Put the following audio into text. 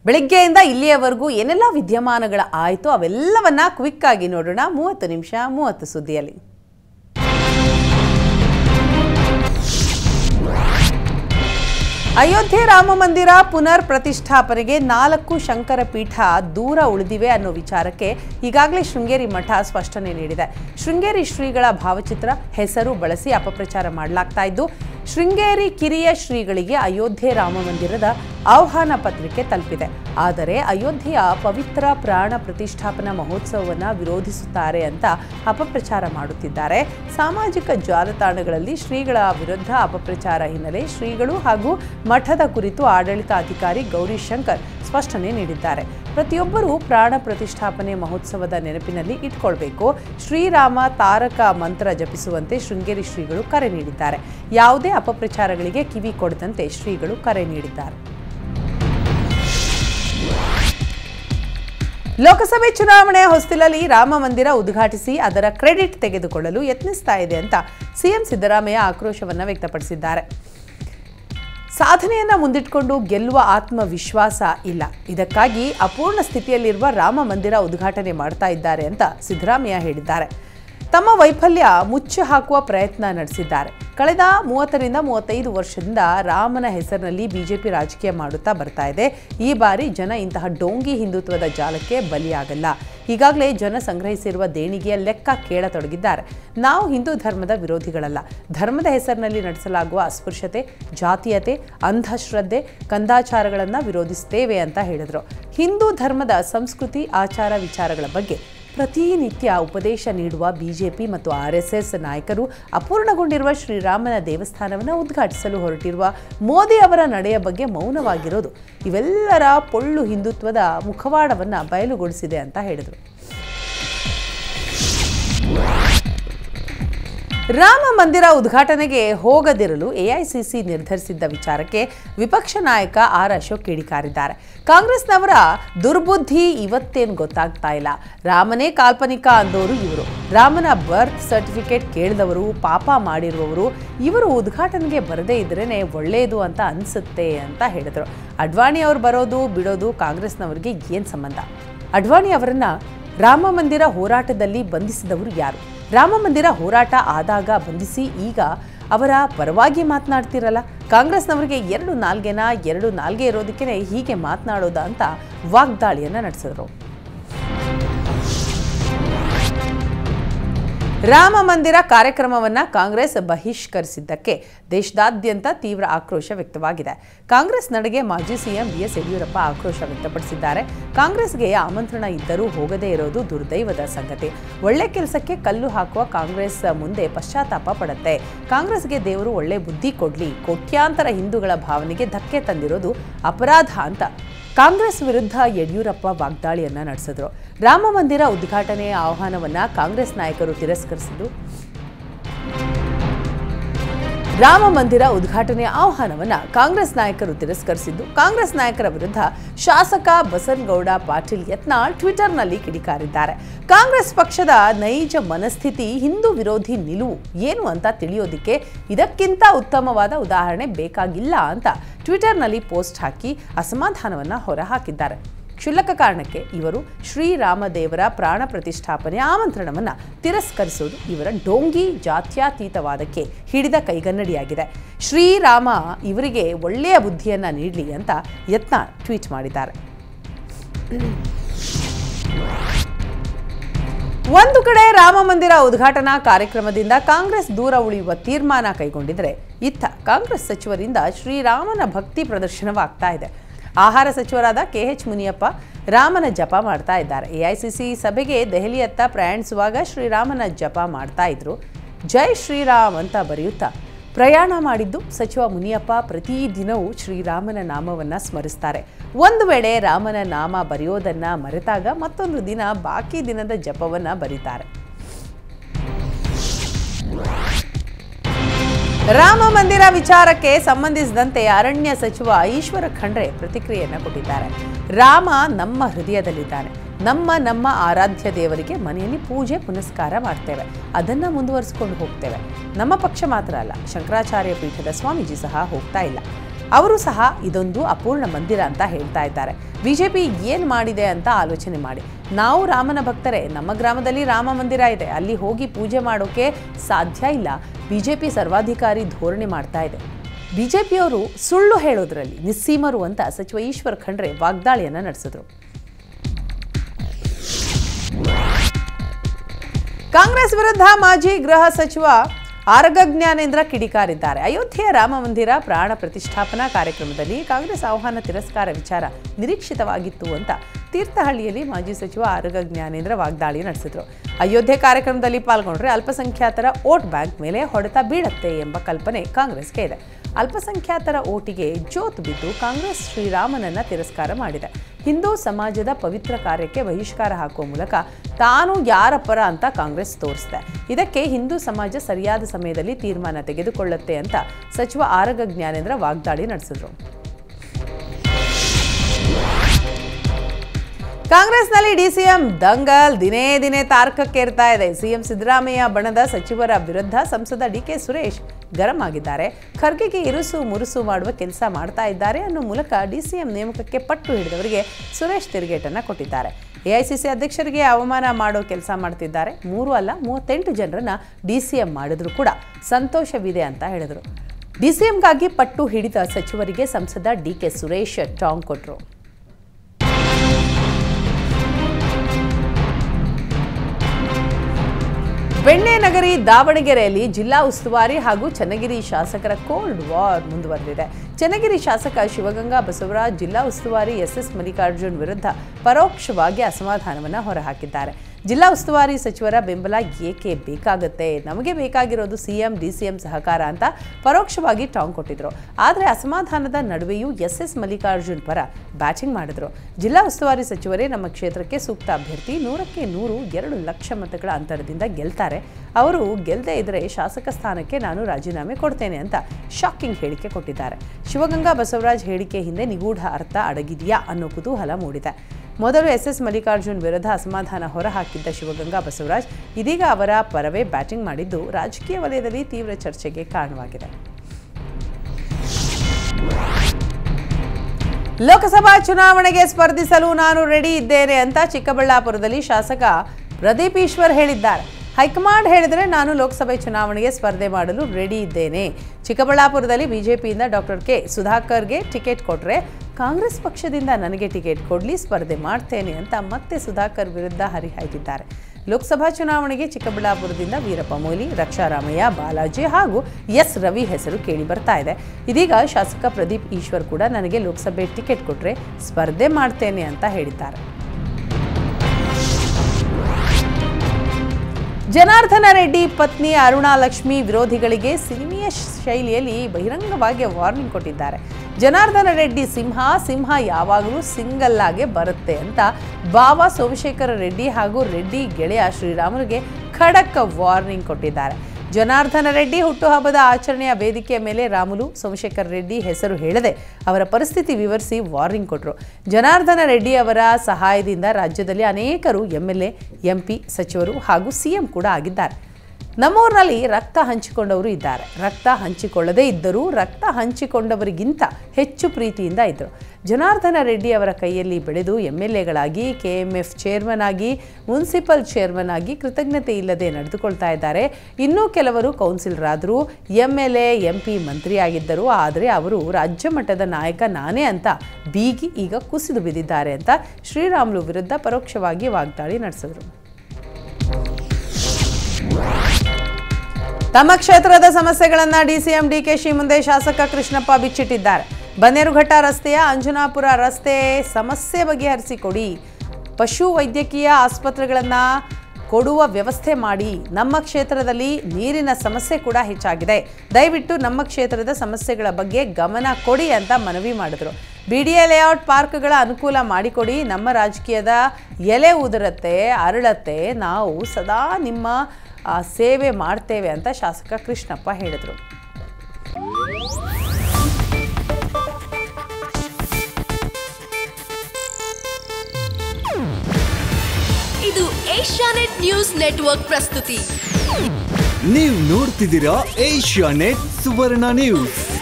ಬೆಳಿಗ್ಗೆಯಿಂದ ಇಲ್ಲಿಯವರೆಗೂ ಏನೆಲ್ಲ ವಿದ್ಯಮಾನಗಳ ಆಯಿತು ಅವೆಲ್ಲವನ್ನ ಕ್ವಿಕ್ ಆಗಿ ನೋಡೋಣ ಮೂವತ್ತು ನಿಮಿಷ ಮೂವತ್ತು ಸುದ್ದಿಯಲ್ಲಿ ಅಯೋಧ್ಯೆ ರಾಮ ಮಂದಿರ ಪುನರ್ ಪ್ರತಿಷ್ಠಾಪನೆಗೆ ನಾಲ್ಕು ಶಂಕರ ಪೀಠ ದೂರ ಉಳಿದಿವೆ ಅನ್ನೋ ವಿಚಾರಕ್ಕೆ ಈಗಾಗಲೇ ಶೃಂಗೇರಿ ಮಠ ಸ್ಪಷ್ಟನೆ ನೀಡಿದೆ ಶೃಂಗೇರಿ ಶ್ರೀಗಳ ಭಾವಚಿತ್ರ ಹೆಸರು ಬಳಸಿ ಅಪಪ್ರಚಾರ ಮಾಡಲಾಗ್ತಾ ಇದ್ದು ಶೃಂಗೇರಿ ಕಿರಿಯ ಶ್ರೀಗಳಿಗೆ ಅಯೋಧ್ಯೆ ರಾಮ ಮಂದಿರದ ಆಹ್ವಾನ ಪತ್ರಿಕೆ ತಲುಪಿದೆ ಆದರೆ ಅಯೋಧ್ಯೆಯ ಪವಿತ್ರ ಪ್ರಾಣ ಪ್ರತಿಷ್ಠಾಪನಾ ಮಹೋತ್ಸವವನ್ನು ವಿರೋಧಿಸುತ್ತಾರೆ ಅಂತ ಅಪಪ್ರಚಾರ ಮಾಡುತ್ತಿದ್ದಾರೆ ಸಾಮಾಜಿಕ ಜಾಲತಾಣಗಳಲ್ಲಿ ಶ್ರೀಗಳ ವಿರುದ್ಧ ಅಪಪ್ರಚಾರ ಹಿನ್ನೆಲೆ ಶ್ರೀಗಳು ಹಾಗೂ ಮಠದ ಕುರಿತು ಆಡಳಿತಾಧಿಕಾರಿ ಗೌರಿ ಶಂಕರ್ ಸ್ಪಷ್ಟನೆ ನೀಡಿದ್ದಾರೆ ಪ್ರತಿಯೊಬ್ಬರೂ ಪ್ರಾಣ ಪ್ರತಿಷ್ಠಾಪನೆ ಮಹೋತ್ಸವದ ನೆನಪಿನಲ್ಲಿ ಇಟ್ಕೊಳ್ಬೇಕು ಶ್ರೀರಾಮ ತಾರಕ ಮಂತ್ರ ಜಪಿಸುವಂತೆ ಶೃಂಗೇರಿ ಶ್ರೀಗಳು ಕರೆ ನೀಡಿದ್ದಾರೆ ಯಾವುದೇ ಅಪಪ್ರಚಾರಗಳಿಗೆ ಕಿವಿ ಕೊಡದಂತೆ ಶ್ರೀಗಳು ಕರೆ ನೀಡಿದ್ದಾರೆ ಲೋಕಸಭೆ ಚುನಾವಣೆ ಹೊಸ್ತಿಲಲ್ಲಿ ರಾಮ ಮಂದಿರ ಉದ್ಘಾಟಿಸಿ ಅದರ ಕ್ರೆಡಿಟ್ ತೆಗೆದುಕೊಳ್ಳಲು ಯತ್ನಿಸ್ತಾ ಇದೆ ಅಂತ ಸಿಎಂ ಸಿದ್ದರಾಮಯ್ಯ ಆಕ್ರೋಶವನ್ನು ವ್ಯಕ್ತಪಡಿಸಿದ್ದಾರೆ ಸಾಧನೆಯನ್ನ ಮುಂದಿಟ್ಕೊಂಡು ಗೆಲ್ಲುವ ಆತ್ಮವಿಶ್ವಾಸ ಇಲ್ಲ ಇದಕ್ಕಾಗಿ ಅಪೂರ್ಣ ಸ್ಥಿತಿಯಲ್ಲಿರುವ ರಾಮ ಮಂದಿರ ಉದ್ಘಾಟನೆ ಮಾಡ್ತಾ ಇದ್ದಾರೆ ಅಂತ ಸಿದ್ದರಾಮಯ್ಯ ಹೇಳಿದ್ದಾರೆ ತಮ್ಮ ವೈಫಲ್ಯ ಮುಚ್ಚಿ ಹಾಕುವ ಪ್ರಯತ್ನ ನಡೆಸಿದ್ದಾರೆ ಕಳೆದ ಮೂವತ್ತರಿಂದ ಮೂವತ್ತೈದು ವರ್ಷದಿಂದ ರಾಮನ ಹೆಸರಿನಲ್ಲಿ ಬಿಜೆಪಿ ರಾಜಕೀಯ ಮಾಡುತ್ತಾ ಬರ್ತಾ ಇದೆ ಈ ಬಾರಿ ಜನ ಇಂತಹ ಡೋಂಗಿ ಹಿಂದುತ್ವದ ಜಾಲಕ್ಕೆ ಬಲಿಯಾಗಲ್ಲ ಈಗಾಗಲೇ ಜನ ಸಂಗ್ರಹಿಸಿರುವ ದೇಣಿಗೆಯ ಲೆಕ್ಕ ಕೇಳತೊಡಗಿದ್ದಾರೆ ನಾವು ಹಿಂದೂ ಧರ್ಮದ ವಿರೋಧಿಗಳಲ್ಲ ಧರ್ಮದ ಹೆಸರಿನಲ್ಲಿ ನಡೆಸಲಾಗುವ ಅಸ್ಪೃಶ್ಯತೆ ಜಾತೀಯತೆ ಅಂಧಶ್ರದ್ಧೆ ಕಂದಾಚಾರಗಳನ್ನು ವಿರೋಧಿಸುತ್ತೇವೆ ಅಂತ ಹೇಳಿದರು ಹಿಂದೂ ಧರ್ಮದ ಸಂಸ್ಕೃತಿ ಆಚಾರ ವಿಚಾರಗಳ ಬಗ್ಗೆ ಪ್ರತಿನಿತ್ಯ ಉಪದೇಶ ನೀಡುವ ಬಿಜೆಪಿ ಮತ್ತು ಆರ್ ಎಸ್ ಎಸ್ ನಾಯಕರು ಅಪೂರ್ಣಗೊಂಡಿರುವ ಶ್ರೀರಾಮನ ದೇವಸ್ಥಾನವನ್ನು ಉದ್ಘಾಟಿಸಲು ಹೊರಟಿರುವ ಮೋದಿ ಅವರ ನಡೆಯ ಬಗ್ಗೆ ಮೌನವಾಗಿರೋದು ಇವೆಲ್ಲರ ಪೊಳ್ಳು ಹಿಂದುತ್ವದ ಮುಖವಾಡವನ್ನು ಬಯಲುಗೊಳಿಸಿದೆ ಅಂತ ಹೇಳಿದರು ರಾಮ ಮಂದಿರ ಉದ್ಘಾಟನೆಗೆ ಹೋಗದಿರಲು ಎಐಸಿಸಿ ನಿರ್ಧರಿಸಿದ್ದ ವಿಚಾರಕ್ಕೆ ವಿಪಕ್ಷ ನಾಯಕ ಆರ್ ಅಶೋಕ್ ಕಿಡಿಕಾರಿದ್ದಾರೆ ಕಾಂಗ್ರೆಸ್ನವರ ದುರ್ಬುದ್ಧಿ ಇವತ್ತೇನು ಗೊತ್ತಾಗ್ತಾ ಇಲ್ಲ ರಾಮನೇ ಕಾಲ್ಪನಿಕ ಅಂದವರು ಇವರು ರಾಮನ ಬರ್ತ್ ಸರ್ಟಿಫಿಕೇಟ್ ಕೇಳಿದವರು ಪಾಪ ಮಾಡಿರುವವರು ಇವರು ಉದ್ಘಾಟನೆಗೆ ಬರದೇ ಇದ್ರೇ ಒಳ್ಳೆಯದು ಅಂತ ಅನಿಸುತ್ತೆ ಅಂತ ಹೇಳಿದರು ಅಡ್ವಾಣಿ ಅವರು ಬರೋದು ಬಿಡೋದು ಕಾಂಗ್ರೆಸ್ನವರಿಗೆ ಏನು ಸಂಬಂಧ ಅಡ್ವಾಣಿ ಅವರನ್ನ ರಾಮ ಮಂದಿರ ಹೋರಾಟದಲ್ಲಿ ಬಂಧಿಸಿದವರು ಯಾರು ರಾಮ ಮಂದಿರ ಹೋರಾಟ ಆದಾಗ ಬಂಧಿಸಿ ಈಗ ಅವರ ಪರವಾಗಿ ಮಾತನಾಡ್ತಿರಲ್ಲ ಕಾಂಗ್ರೆಸ್ನವರಿಗೆ ಎರಡು ನಾಲ್ಗೆನ ಎರಡು ನಾಲ್ಗೆ ಇರೋದಕ್ಕೆ ಹೀಗೆ ಮಾತನಾಡೋದ ಅಂತ ವಾಗ್ದಾಳಿಯನ್ನು ನಡೆಸಿದ್ರು ರಾಮ ಮಂದಿರ ಕಾರ್ಯಕ್ರಮವನ್ನು ಕಾಂಗ್ರೆಸ್ ಬಹಿಷ್ಕರಿಸಿದ್ದಕ್ಕೆ ದೇಶದಾದ್ಯಂತ ತೀವ್ರ ಆಕ್ರೋಶ ವ್ಯಕ್ತವಾಗಿದೆ ಕಾಂಗ್ರೆಸ್ ನಡೆಗೆ ಮಾಜಿ ಸಿಎಂ ಬಿಎಸ್ ಯಡಿಯೂರಪ್ಪ ಆಕ್ರೋಶ ವ್ಯಕ್ತಪಡಿಸಿದ್ದಾರೆ ಕಾಂಗ್ರೆಸ್ಗೆ ಆಮಂತ್ರಣ ಇದ್ದರೂ ಹೋಗದೇ ಇರೋದು ದುರ್ದೈವದ ಸಂಗತಿ ಒಳ್ಳೆ ಕೆಲಸಕ್ಕೆ ಕಲ್ಲು ಹಾಕುವ ಕಾಂಗ್ರೆಸ್ ಮುಂದೆ ಪಶ್ಚಾತ್ತಾಪ ಪಡುತ್ತೆ ಕಾಂಗ್ರೆಸ್ಗೆ ದೇವರು ಒಳ್ಳೆ ಬುದ್ಧಿ ಕೊಡ್ಲಿ ಕೋಟ್ಯಾಂತರ ಹಿಂದೂಗಳ ಭಾವನೆಗೆ ಧಕ್ಕೆ ತಂದಿರೋದು ಅಪರಾಧ ಅಂತ ಕಾಂಗ್ರೆಸ್ ವಿರುದ್ಧ ಯಡಿಯೂರಪ್ಪ ವಾಗ್ದಾಳಿಯನ್ನ ನಡೆಸಿದ್ರು ರಾಮ ಮಂದಿರ ಉದ್ಘಾಟನೆಯ ಆಹ್ವಾನವನ್ನ ಕಾಂಗ್ರೆಸ್ ನಾಯಕರು ತಿರಸ್ಕರಿಸಿದ್ದು ರಾಮ ಮಂದಿರ ಉದ್ಘಾಟನೆಯ ಆಹ್ವಾನವನ್ನ ಕಾಂಗ್ರೆಸ್ ನಾಯಕರು ತಿರಸ್ಕರಿಸಿದ್ದು ಕಾಂಗ್ರೆಸ್ ನಾಯಕರ ವಿರುದ್ಧ ಶಾಸಕ ಬಸನಗೌಡ ಪಾಟೀಲ್ ಯತ್ನಾಳ್ ಟ್ವಿಟರ್ನಲ್ಲಿ ಕಿಡಿಕಾರಿದ್ದಾರೆ ಕಾಂಗ್ರೆಸ್ ಪಕ್ಷದ ನೈಜ ಮನಸ್ಥಿತಿ ಹಿಂದೂ ವಿರೋಧಿ ನಿಲುವು ಏನು ಅಂತ ತಿಳಿಯೋದಿಕ್ಕೆ ಇದಕ್ಕಿಂತ ಉತ್ತಮವಾದ ಉದಾಹರಣೆ ಬೇಕಾಗಿಲ್ಲ ಅಂತ ಟ್ವಿಟರ್ನಲ್ಲಿ ಪೋಸ್ಟ್ ಹಾಕಿ ಅಸಮಾಧಾನವನ್ನ ಹೊರಹಾಕಿದ್ದಾರೆ ಕ್ಷುಲ್ಲಕ ಕಾರಣಕ್ಕೆ ಇವರು ಶ್ರೀರಾಮದೇವರ ಪ್ರಾಣ ಪ್ರತಿಷ್ಠಾಪನೆ ಆಮಂತ್ರಣವನ್ನು ತಿರಸ್ಕರಿಸುವುದು ಇವರ ಡೋಂಗಿ ಜಾತ್ಯತೀತವಾದಕ್ಕೆ ಹಿಡಿದ ಕೈಗನ್ನಡಿಯಾಗಿದೆ ಶ್ರೀರಾಮ ಇವರಿಗೆ ಒಳ್ಳೆಯ ಬುದ್ಧಿಯನ್ನ ನೀಡಲಿ ಅಂತ ಯತ್ನ ಟ್ವೀಟ್ ಮಾಡಿದ್ದಾರೆ ಒಂದು ಕಡೆ ರಾಮ ಮಂದಿರ ಉದ್ಘಾಟನಾ ಕಾರ್ಯಕ್ರಮದಿಂದ ಕಾಂಗ್ರೆಸ್ ದೂರ ಉಳಿಯುವ ತೀರ್ಮಾನ ಕೈಗೊಂಡಿದ್ರೆ ಇತ್ತ ಕಾಂಗ್ರೆಸ್ ಸಚಿವರಿಂದ ಶ್ರೀರಾಮನ ಭಕ್ತಿ ಪ್ರದರ್ಶನವಾಗ್ತಾ ಇದೆ ಆಹಾರ ಸಚಿವರಾದ ಕೆಎಚ್ ಮುನಿಯಪ್ಪ ರಾಮನ ಜಪ ಮಾಡ್ತಾ ಇದ್ದಾರೆ ಎಐಸಿಸಿ ಸಭೆಗೆ ದೆಹಲಿಯತ್ತ ಪ್ರಯಾಣಿಸುವಾಗ ಶ್ರೀರಾಮನ ಜಪ ಮಾಡ್ತಾ ಇದ್ರು ಜೈ ಶ್ರೀರಾಮ್ ಅಂತ ಬರೆಯುತ್ತಾ ಪ್ರಯಾಣ ಮಾಡಿದ್ದು ಸಚಿವ ಮುನಿಯಪ್ಪ ಪ್ರತಿದಿನವೂ ಶ್ರೀರಾಮನ ನಾಮವನ್ನು ಸ್ಮರಿಸ್ತಾರೆ ಒಂದು ವೇಳೆ ರಾಮನ ನಾಮ ಬರೆಯೋದನ್ನ ಮರೆತಾಗ ಮತ್ತೊಂದು ದಿನ ಬಾಕಿ ದಿನದ ಜಪವನ್ನ ಬರೀತಾರೆ ರಾಮ ಮಂದಿರ ವಿಚಾರಕ್ಕೆ ಸಂಬಂಧಿಸಿದಂತೆ ಅರಣ್ಯ ಸಚಿವ ಈಶ್ವರ ಖಂಡ್ರೆ ಪ್ರತಿಕ್ರಿಯೆಯನ್ನು ಕೊಟ್ಟಿದ್ದಾರೆ ರಾಮ ನಮ್ಮ ಹೃದಯದಲ್ಲಿದ್ದಾನೆ ನಮ್ಮ ನಮ್ಮ ಆರಾಧ್ಯ ದೇವರಿಗೆ ಮನೆಯಲ್ಲಿ ಪೂಜೆ ಪುನಸ್ಕಾರ ಮಾಡ್ತೇವೆ ಅದನ್ನು ಮುಂದುವರಿಸಿಕೊಂಡು ಹೋಗ್ತೇವೆ ನಮ್ಮ ಪಕ್ಷ ಮಾತ್ರ ಅಲ್ಲ ಶಂಕರಾಚಾರ್ಯ ಪೀಠದ ಸ್ವಾಮೀಜಿ ಸಹ ಹೋಗ್ತಾ ಇಲ್ಲ ಅವರು ಸಹ ಇದೊಂದು ಅಪೂರ್ಣ ಮಂದಿರ ಅಂತ ಹೇಳ್ತಾ ಇದ್ದಾರೆ ಬಿಜೆಪಿ ಏನು ಮಾಡಿದೆ ಅಂತ ಆಲೋಚನೆ ಮಾಡಿ ನಾವು ರಾಮನ ಭಕ್ತರೇ ನಮ್ಮ ಗ್ರಾಮದಲ್ಲಿ ರಾಮ ಮಂದಿರ ಇದೆ ಅಲ್ಲಿ ಹೋಗಿ ಪೂಜೆ ಮಾಡೋಕೆ ಸಾಧ್ಯ ಇಲ್ಲ ಬಿಜೆಪಿ ಸರ್ವಾಧಿಕಾರಿ ಧೋರಣೆ ಮಾಡ್ತಾ ಇದೆ ಬಿಜೆಪಿಯವರು ಸುಳ್ಳು ಹೇಳೋದ್ರಲ್ಲಿ ನಿಸ್ಸೀಮರು ಅಂತ ಸಚಿವ ಈಶ್ವರ್ ಖಂಡ್ರೆ ವಾಗ್ದಾಳಿಯನ್ನ ನಡೆಸಿದ್ರು ಕಾಂಗ್ರೆಸ್ ವಿರುದ್ಧ ಮಾಜಿ ಗೃಹ ಸಚಿವ ಆರಗ ಜ್ಞಾನೇಂದ್ರ ಕಿಡಿಕಾರಿದ್ದಾರೆ ಅಯೋಧ್ಯೆಯ ರಾಮ ಮಂದಿರ ಪ್ರಾಣ ಪ್ರತಿಷ್ಠಾಪನಾ ಕಾರ್ಯಕ್ರಮದಲ್ಲಿ ಕಾಂಗ್ರೆಸ್ ಆಹ್ವಾನ ತಿರಸ್ಕಾರ ವಿಚಾರ ನಿರೀಕ್ಷಿತವಾಗಿತ್ತು ಅಂತ ತೀರ್ಥಹಳ್ಳಿಯಲ್ಲಿ ಮಾಜಿ ಸಚಿವ ಆರಗ ಜ್ಞಾನೇಂದ್ರ ವಾಗ್ದಾಳಿ ನಡೆಸಿದ್ರು ಅಯೋಧ್ಯೆ ಕಾರ್ಯಕ್ರಮದಲ್ಲಿ ಪಾಲ್ಗೊಂಡ್ರೆ ಅಲ್ಪಸಂಖ್ಯಾತರ ವೋಟ್ ಬ್ಯಾಂಕ್ ಮೇಲೆ ಹೊಡೆತ ಬೀಳತ್ತೆ ಎಂಬ ಕಲ್ಪನೆ ಕಾಂಗ್ರೆಸ್ಗೆ ಇದೆ ಅಲ್ಪಸಂಖ್ಯಾತರ ಓಟಿಗೆ ಜೋತ್ ಬಿದ್ದು ಕಾಂಗ್ರೆಸ್ ಶ್ರೀರಾಮನನ್ನ ತಿರಸ್ಕಾರ ಮಾಡಿದೆ ಹಿಂದೂ ಸಮಾಜದ ಪವಿತ್ರ ಕಾರ್ಯಕ್ಕೆ ಬಹಿಷ್ಕಾರ ಹಾಕುವ ಮೂಲಕ ತಾನು ಯಾರ ಪರ ಅಂತ ಕಾಂಗ್ರೆಸ್ ತೋರಿಸಿದೆ ಇದಕ್ಕೆ ಹಿಂದೂ ಸಮಾಜ ಸರಿಯಾದ ಸಮಯದಲ್ಲಿ ತೀರ್ಮಾನ ತೆಗೆದುಕೊಳ್ಳುತ್ತೆ ಅಂತ ಸಚಿವ ಆರಗ ಜ್ಞಾನೇಂದ್ರ ವಾಗ್ದಾಳಿ ನಡೆಸಿದ್ರು ಕಾಂಗ್ರೆಸ್ನಲ್ಲಿ ಡಿಸಿಎಂ ದಂಗಲ್ ದಿನೇ ದಿನೇ ತಾರಕಕ್ಕೇರ್ತಾ ಇದೆ ಸಿಎಂ ಸಿದ್ದರಾಮಯ್ಯ ಬಣದ ಸಚಿವರ ವಿರುದ್ಧ ಸಂಸದ ಡಿಕೆ ಸುರೇಶ್ ಗರಂ ಆಗಿದ್ದಾರೆ ಖರ್ಗೆಗೆ ಇರುಸು ಮುರುಸು ಮಾಡುವ ಕೆಲಸ ಮಾಡ್ತಾ ಇದ್ದಾರೆ ಅನ್ನೋ ಮೂಲಕ ಡಿಸಿಎಂ ನೇಮಕಕ್ಕೆ ಪಟ್ಟು ಹಿಡಿದವರಿಗೆ ಸುರೇಶ್ ತಿರುಗೇಟನ್ನ ಕೊಟ್ಟಿದ್ದಾರೆ ಎಐಸಿಸಿ ಅಧ್ಯಕ್ಷರಿಗೆ ಅವಮಾನ ಮಾಡೋ ಕೆಲಸ ಮಾಡ್ತಿದ್ದಾರೆ ಮೂರು ಅಲ್ಲ ಮೂವತ್ತೆಂಟು ಜನರನ್ನ ಡಿಸಿಎಂ ಮಾಡಿದ್ರು ಕೂಡ ಸಂತೋಷವಿದೆ ಅಂತ ಹೇಳಿದರು ಡಿಸಿಎಂಗಾಗಿ ಪಟ್ಟು ಹಿಡಿದ ಸಚಿವರಿಗೆ ಸಂಸದ ಡಿಕೆ ಸುರೇಶ್ ಟಾಂಗ್ ಕೊಟ್ಟರು ಬೆಣ್ಣೆ ನಗರಿ ದಾವಣಗೆರೆಯಲ್ಲಿ ಜಿಲ್ಲಾ ಉಸ್ತುವಾರಿ ಹಾಗೂ ಚನ್ನಗಿರಿ ಶಾಸಕರ ಕೋಲ್ಡ್ ವಾರ್ ಮುಂದುವರೆದಿದೆ ಚನ್ನಗಿರಿ ಶಾಸಕ ಶಿವಗಂಗಾ ಬಸವರಾಜ್ ಜಿಲ್ಲಾ ಉಸ್ತುವಾರಿ ಎಸ್ ಎಸ್ ಮಲ್ಲಿಕಾರ್ಜುನ್ ವಿರುದ್ಧ ಪರೋಕ್ಷವಾಗಿ ಅಸಮಾಧಾನವನ್ನು ಹೊರಹಾಕಿದ್ದಾರೆ ಜಿಲ್ಲಾ ಉಸ್ತುವಾರಿ ಸಚಿವರ ಬೆಂಬಲ ಏಕೆ ಬೇಕಾಗುತ್ತೆ ನಮಗೆ ಬೇಕಾಗಿರೋದು ಸಿಎಂ ಡಿಸಿಎಂ ಸಹಕಾರ ಅಂತ ಪರೋಕ್ಷವಾಗಿ ಟಾಂಗ್ ಕೊಟ್ಟಿದ್ರು ಆದರೆ ಅಸಮಾಧಾನದ ನಡುವೆಯೂ ಎಸ್ ಎಸ್ ಮಲ್ಲಿಕಾರ್ಜುನ್ ಪರ ಬ್ಯಾಟಿಂಗ್ ಮಾಡಿದ್ರು ಜಿಲ್ಲಾ ಉಸ್ತುವಾರಿ ಸಚಿವರೇ ನಮ್ಮ ಕ್ಷೇತ್ರಕ್ಕೆ ಸೂಕ್ತ ಅಭ್ಯರ್ಥಿ ನೂರಕ್ಕೆ ನೂರು ಎರಡು ಲಕ್ಷ ಮತಗಳ ಅಂತರದಿಂದ ಗೆಲ್ತಾರೆ ಅವರು ಗೆಲ್ಲದೇ ಇದ್ರೆ ಶಾಸಕ ಸ್ಥಾನಕ್ಕೆ ನಾನು ರಾಜೀನಾಮೆ ಕೊಡ್ತೇನೆ ಅಂತ ಶಾಕಿಂಗ್ ಹೇಳಿಕೆ ಕೊಟ್ಟಿದ್ದಾರೆ ಶಿವಗಂಗಾ ಬಸವರಾಜ್ ಹೇಳಿಕೆ ಹಿಂದೆ ನಿಗೂಢ ಅರ್ಥ ಅಡಗಿದೆಯಾ ಅನ್ನೋ ಕುತೂಹಲ ಮೂಡಿದೆ ಮೊದಲು ಎಸ್ ಎಸ್ ಮಲ್ಲಿಕಾರ್ಜುನ್ ವಿರುದ್ಧ ಅಸಮಾಧಾನ ಹೊರಹಾಕಿದ್ದ ಶಿವಗಂಗಾ ಬಸವರಾಜ್ ಇದೀಗ ಅವರ ಪರವೇ ಬ್ಯಾಟಿಂಗ್ ಮಾಡಿದ್ದು ರಾಜಕೀಯ ವಲಯದಲ್ಲಿ ತೀವ್ರ ಚರ್ಚೆಗೆ ಕಾರಣವಾಗಿದೆ ಲೋಕಸಭಾ ಚುನಾವಣೆಗೆ ಸ್ಪರ್ಧಿಸಲು ನಾನು ರೆಡಿ ಇದ್ದೇನೆ ಅಂತ ಚಿಕ್ಕಬಳ್ಳಾಪುರದಲ್ಲಿ ಶಾಸಕ ಪ್ರದೀಪ್ ಈಶ್ವರ್ ಹೇಳಿದ್ದಾರೆ ಹೈಕಮಾಂಡ್ ಹೇಳಿದರೆ ನಾನು ಲೋಕಸಭೆ ಚುನಾವಣೆಗೆ ಸ್ಪರ್ಧೆ ಮಾಡಲು ರೆಡಿ ಇದ್ದೇನೆ ಚಿಕ್ಕಬಳ್ಳಾಪುರದಲ್ಲಿ ಬಿಜೆಪಿಯಿಂದ ಡಾಕ್ಟರ್ ಕೆ ಸುಧಾಕರ್ಗೆ ಟಿಕೆಟ್ ಕೊಟ್ಟರೆ ಕಾಂಗ್ರೆಸ್ ಪಕ್ಷದಿಂದ ನನಗೆ ಟಿಕೆಟ್ ಕೊಡಲಿ ಸ್ಪರ್ಧೆ ಮಾಡ್ತೇನೆ ಅಂತ ಮತ್ತೆ ಸುಧಾಕರ್ ವಿರುದ್ಧ ಹರಿಹಾಯ್ದಿದ್ದಾರೆ ಲೋಕಸಭಾ ಚುನಾವಣೆಗೆ ಚಿಕ್ಕಬಳ್ಳಾಪುರದಿಂದ ವೀರಪ್ಪ ಮೊಯ್ಲಿ ರಕ್ಷಾರಾಮಯ್ಯ ಬಾಲಾಜಿ ಹಾಗೂ ಎಸ್ ರವಿ ಹೆಸರು ಕೇಳಿ ಬರ್ತಾ ಇದೆ ಇದೀಗ ಶಾಸಕ ಪ್ರದೀಪ್ ಈಶ್ವರ್ ಕೂಡ ನನಗೆ ಲೋಕಸಭೆ ಟಿಕೆಟ್ ಕೊಟ್ಟರೆ ಸ್ಪರ್ಧೆ ಮಾಡ್ತೇನೆ ಅಂತ ಹೇಳಿದ್ದಾರೆ ಜನಾರ್ದನ ರೆಡ್ಡಿ ಪತ್ನಿ ಅರುಣಾಲಕ್ಷ್ಮಿ ವಿರೋಧಿಗಳಿಗೆ ಸಿನಿಮೀಯ ಶೈಲಿಯಲ್ಲಿ ಬಹಿರಂಗವಾಗಿ ವಾರ್ನಿಂಗ್ ಕೊಟ್ಟಿದ್ದಾರೆ ಜನಾರ್ದನ ರೆಡ್ಡಿ ಸಿಂಹ ಸಿಂಹ ಯಾವಾಗಲೂ ಸಿಂಗಲ್ ಆಗೇ ಬರುತ್ತೆ ಅಂತ ಬಾವ ಸೋಮಶೇಖರ ರೆಡ್ಡಿ ಹಾಗೂ ರೆಡ್ಡಿ ಗೆಳೆಯ ಶ್ರೀರಾಮುಲುಗೆ ಖಡಕ್ ವಾರ್ನಿಂಗ್ ಕೊಟ್ಟಿದ್ದಾರೆ ಜನಾರ್ದನ ರೆಡ್ಡಿ ಹುಟ್ಟುಹಬ್ಬದ ಆಚರಣೆಯ ವೇದಿಕೆಯ ಮೇಲೆ ರಾಮುಲು ಸೋಮಶೇಖರ್ ರೆಡ್ಡಿ ಹೆಸರು ಹೇಳದೆ ಅವರ ಪರಿಸ್ಥಿತಿ ವಿವರಿಸಿ ವಾರ್ನಿಂಗ್ ಕೊಟ್ಟರು ಜನಾರ್ದನ ರೆಡ್ಡಿ ಅವರ ಸಹಾಯದಿಂದ ರಾಜ್ಯದಲ್ಲಿ ಅನೇಕರು M L A M P ಸಚಿವರು ಹಾಗೂ ಸಿಎಂ ಕೂಡ ಆಗಿದ್ದಾರೆ ನಮ್ಮೂರಿನಲ್ಲಿ ರಕ್ತ ಹಂಚಿಕೊಂಡವರು ಇದ್ದಾರೆ ರಕ್ತ ಹಂಚಿಕೊಳ್ಳದೇ ಇದ್ದರೂ ರಕ್ತ ಹಂಚಿಕೊಂಡವರಿಗಿಂತ ಹೆಚ್ಚು ಪ್ರೀತಿಯಿಂದ ಇದ್ದರು ಜನಾರ್ದನ ರೆಡ್ಡಿ ಅವರ ಕೈಯಲ್ಲಿ ಬೆಳೆದು ಎಮ್ ಎಲ್ ಎಗಳಾಗಿ ಕೆ ಎಮ್ ಎಫ್ ಚೇರ್ಮನ್ ಆಗಿ ಮುನ್ಸಿಪಲ್ ಚೇರ್ಮನ್ ಆಗಿ ಕೃತಜ್ಞತೆ ಇಲ್ಲದೆ ನಡೆದುಕೊಳ್ತಾ ಇದ್ದಾರೆ ಇನ್ನೂ ಕೆಲವರು ಕೌನ್ಸಿಲರ್ ಆದರೂ M L A M P ಮಂತ್ರಿಯಾಗಿದ್ದರು ಆದರೆ ಅವರು ರಾಜ್ಯ ಮಟ್ಟದ ನಾಯಕ ನಾನೇ ಅಂತ ಬೀಗಿ ಈಗ ಕುಸಿದು ಬಿದ್ದಿದ್ದಾರೆ ಅಂತ ಶ್ರೀರಾಮುಲು ವಿರುದ್ಧ ಪರೋಕ್ಷವಾಗಿ ವಾಗ್ದಾಳಿ ನಡೆಸಿದರು ತಮ್ಮ ಕ್ಷೇತ್ರದ ಸಮಸ್ಯೆಗಳನ್ನು ಡಿಸಿಎಂ ಡಿಕೆಶಿ ಮುಂದೆ ಶಾಸಕ ಕೃಷ್ಣಪ್ಪ ಬಿಚ್ಚಿಟ್ಟಿದ್ದಾರೆ ಬನ್ನೇರುಘಟ್ಟ ರಸ್ತೆಯ ಅಂಜನಾಪುರ ರಸ್ತೆ ಸಮಸ್ಯೆ ಬಗೆಹರಿಸಿಕೊಡಿ ಪಶು ವೈದ್ಯಕೀಯ ಆಸ್ಪತ್ರೆಗಳನ್ನು ಕೊಡುವ ವ್ಯವಸ್ಥೆ ಮಾಡಿ ನಮ್ಮ ಕ್ಷೇತ್ರದಲ್ಲಿ ನೀರಿನ ಸಮಸ್ಯೆ ಕೂಡ ಹೆಚ್ಚಾಗಿದೆ ದಯವಿಟ್ಟು ನಮ್ಮ ಕ್ಷೇತ್ರದ ಸಮಸ್ಯೆಗಳ ಬಗ್ಗೆ ಗಮನ ಕೊಡಿ ಅಂತ ಮನವಿ ಮಾಡಿದರು ಬಿ ಡಿ ಎ ಲೇಔಟ್ ಪಾರ್ಕ್ಗಳ ಅನುಕೂಲ ಮಾಡಿಕೊಡಿ ನಮ್ಮ ರಾಜಕೀಯದ ಎಲೆ ಉದುರತ್ತೆ ಅರಳತ್ತೆ ನಾವು ಸದಾ ನಿಮ್ಮ ಆ, ಸೇವೆ ಮಾಡ್ತೇವೆ ಅಂತ ಶಾಸಕ ಕೃಷ್ಣಪ್ಪ ಹೇಳಿದರು ಇದು ಏಷ್ಯಾನೆಟ್ ನ್ಯೂಸ್ ನೆಟ್ವರ್ಕ್ ಪ್ರಸ್ತುತಿ ನೀವು ನೋಡ್ತಿದ್ದೀರಾ ಏಷ್ಯಾ ನೆಟ್ ಸುವರ್ಣ ನ್ಯೂಸ್